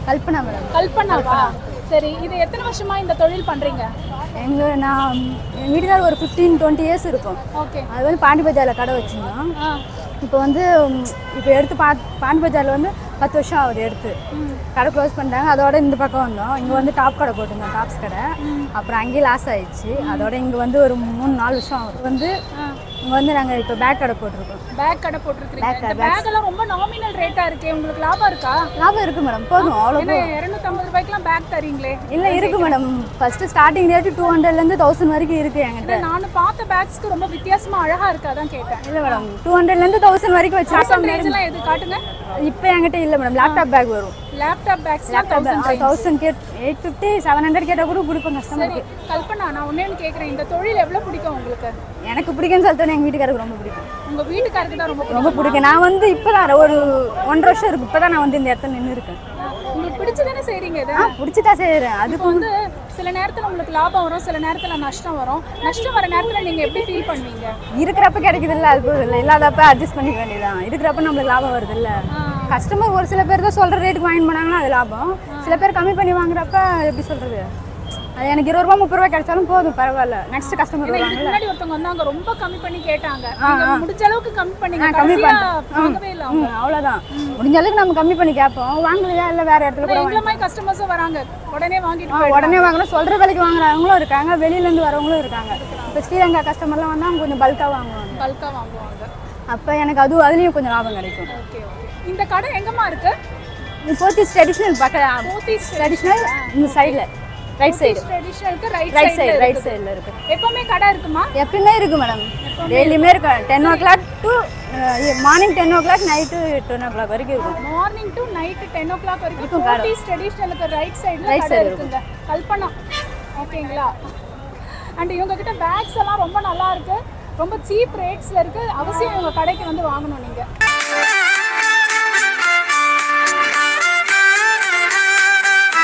Kalpana madam கல்பனாவா சரி இது எத்தனை வருஷமா இந்த தொழில் பண்றீங்க எங்கள் நான் எங்கள் வீட்டுக்கார் ஒரு ஃபிஃப்டீன் டுவெண்ட்டி இயர்ஸ் இருக்கும் ஓகே அது வந்து பாண்டி பஜாரில் கடை வச்சுருந்தோம் ஆ இப்போ வந்து ம், இப்போ எடுத்து பா பாண்டி பஜாரில் வந்து பத்து வருஷம் ஆகுது எடுத்து கடை க்ளோஸ் பண்ணிட்டாங்க அதோட இந்த பக்கம் வந்தோம் இங்கே வந்து டாப் கடை போட்டிருந்தோம் டாப்ஸ் கடை அப்புறம் அங்கேயே லாஸ் ஆயிடுச்சு அதோட இங்கே வந்து ஒரு மூணு நாலு வருஷம் ஆகுது வந்து இங்கே வந்து நாங்கள் இப்போ பேக் கடை போட்டிருக்கோம் பேக் கடை போட்டிருக்கீங்க இந்த பேக் எல்லாம் ரொம்ப நாமினல் ரேட்டா இருக்கே உங்களுக்கு லாபம் இருக்கா லாபம் இருக்குது மேடம் போதும் அவ்வளோ ஏன்னா இரநூத்தம்பது ரூபாய்க்குலாம் பேக் தரீங்களே இல்லை இருக்குது madam first starting rate two ஹண்ட்ரட்லேருந்து தௌசண்ட் வரைக்கும் இருக்குது என்கிட்ட இல்ல நானும் பார்த்த பேக்ஸ்க்கு ரொம்ப வித்தியாசமா அழகா இருக்கு அதான் கேட்டேன் இல்லை மேடம் டூ ஹண்ட்ரட்லேருந்து தௌசண்ட் வரைக்கும் வச்சிருக்கோம் பர்சன்டேஜ் எல்லாம் எது காட்டுங்க இப்போ என்கிட்ட இல்லை மேடம் லேப்டாப் பேக் வரும் லேப்டாப் பேக்ஸ்லாம் தௌசண்ட் தௌசண்ட் கேட் எயிட் ஃபிஃப்டி செவன் ஹண்ட்ரட் கேட்டால் கூட கொடுப்போம் சரி கஸ்டமருக்கு கல்பனா நான் ஒன்னே ஒன்று கேட்குறேன் இந்த தொழில் எவ்வளோ பிடிக்கும் உங்களுக்கு எனக்கு பிடிக்கும்னு சொல்லிட்டு எங்கள் வீட்டுக்காருக்கு ரொம்ப பிடிக்கும் உங்க வீட்டுக்காருக்கு தான் ரொம்ப பிடிக்கும் ரொம்ப பிடிக்கும் நான் வந்து இப்போ தான் ஒரு ஒன்றரை வருஷம் இருக்கு இப்போ தான் நான் வந்து இந்த இடத்துல நின்று இருக்கேன் உங்களுக்கு பிடிச்சதானே செய்றீங்க இதை ஆ பிடிச்சி தான் செய்கிறேன் அது இப்போ வந்து சில நேரத்துல உங்களுக்கு லாபம் வரும் சில நேரத்துல நஷ்டம் வரும் நஷ்டம் வர நேரத்துல நீங்க எப்படி ஃபீல் பண்ணுவீங்க இருக்கிறப்ப கிடைக்குது இல்லை அது போதும் இல்லை இல்லாதப்ப அட்ஜஸ்ட் பண்ணிக்க வேண்டியதான் இருக்கிறப்ப நம்மளுக்கு லாபம் வருது இல்லை கஸ்டமர் ஒரு சில பேர் தான் சொல்கிற ரேட்டுக்கு வாங்கி போனாங்கன்னா அது லாபம் சில பேர் கம்மி பண்ணி வாங்குறப்ப எப்படி சொல்கிறது அது எனக்கு இருபது ரூபா முப்பது ரூபா கிடைச்சாலும் போதும் பரவாயில்ல நெக்ஸ்ட் கஸ்டமர் இதுக்கு வருவாங்கல்ல முன்னாடி ஒருத்தவங்க வந்தாங்க ரொம்ப கம்மி பண்ணி கேட்டாங்க நீங்க முடிஞ்ச அளவுக்கு கம்மி பண்ணீங்க கம்மி கம்மியா வாங்கவே இல்லை அவங்க ம் அவ்வளோதான் முடிஞ்ச அளவுக்கு நம்ம கம்மி பண்ணி கேட்போம் வாங்கலையா இல்லை வேறு இடத்துல கூட எங்களை மாதிரி கஸ்டமர்ஸும் வராங்க உடனே வாங்கிட்டு ஆ, உடனே வாங்குறோம் சொல்கிற விலைக்கு வாங்குறவங்களும் இருக்காங்க வெளியிலேருந்து வரவங்களும் இருக்காங்க இப்போ ஸ்ரீலங்கா கஸ்டமர்லாம் வந்தால் அவங்க கொஞ்சம் பல்காக வாங்குவாங்க பல்கா வாங்குவாங்க அப்போ எனக்கு அது அதுலேயும் கொஞ்சம் லாபம் கிடைக்கும் ஓகே ஓகே இந்த கடை எங்கம்மா இருக்கு போத்தீஸ் ட்ரெடிஷ்னல் பக்கம் போத்தீஸ் ட்ரெடிஷ்னல் இந்த சைடில் ரைட் சைடு ட்ரெடிஷனலுக்கு right right side side right சைடில் இருக்கு எப்பவுமே கடை இருக்குமா எப்பயுமே இருக்கு மேடம் டெய்லியுமே இருக்கும் ten o'clock to morning ten o'clock night ten o'clock வரைக்கும் இருக்கும் morning to night ten o'clock வரைக்கும் போத்தீஸ் ட்ரெடிஷ்னலுக்கு ரைட் சைடில் Right கடை side இருக்குங்க கல்பனா ஓகேங்களா அண்ட் இவங்க கிட்ட பேக்ஸ் எல்லாம் ரொம்ப நல்லா இருக்கு ரொம்ப சீப் ரேட்ஸ்ல இருக்கு அவசியம் இவங்க கடைக்கு வந்து வாங்கணும் நீங்க